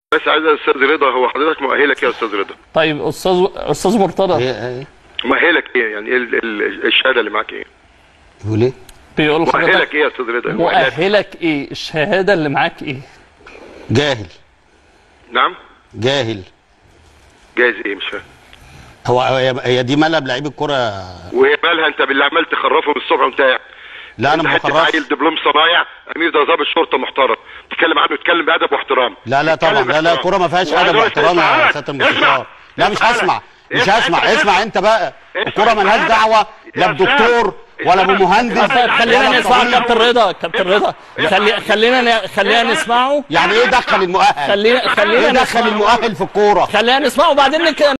بس عايز يا استاذ رضا هو حضرتك مؤهلك ايه يا استاذ رضا طيب استاذ استاذ مرتضى ايه ايه مؤهلك ايه يعني ايه ال- ال- الشهاده اللي معاك ايه يقول ايه بيقول مؤهلك لحضرتك ايه يا استاذ رضا المؤهلات. مؤهلك ايه الشهاده اللي معاك ايه جاهل نعم جاهل جايز ايه مش فاهم هو هي هي دي ملعب لعيب الكرة وهي مالها انت باللي عمال تخرفه من الصبح وانت قاعد لا انا انت ما حته بخرجش عيل دبلوم صنايع امير ده ضابط شرطه محترم تتكلم عنه تتكلم بادب واحترام لا لا طبعا تتكلم لا لا باحترام. الكرة ما فيهاش وعايز ادب أقول واحترام لك يا تعالى، سيادة اسمع، المستشار لا مش اسمع، هسمع مش اسمع، هسمع اسمع، اسمع انت بقى اسمع، الكرة ملهاش اسمع. دعوة لا يا بدكتور أستاذ، ولا اسمع. بمهندس طيب خلينا ولا نسمع بطبيب. كابتن رضا كابتن رضا خلي خلينا ن- خلينا نسمعه يعني ايه دخل المؤهل خلينا ايه خلينا دخل نسمعه المؤهل في الكورة خلينا نسمعه وبعدين نك-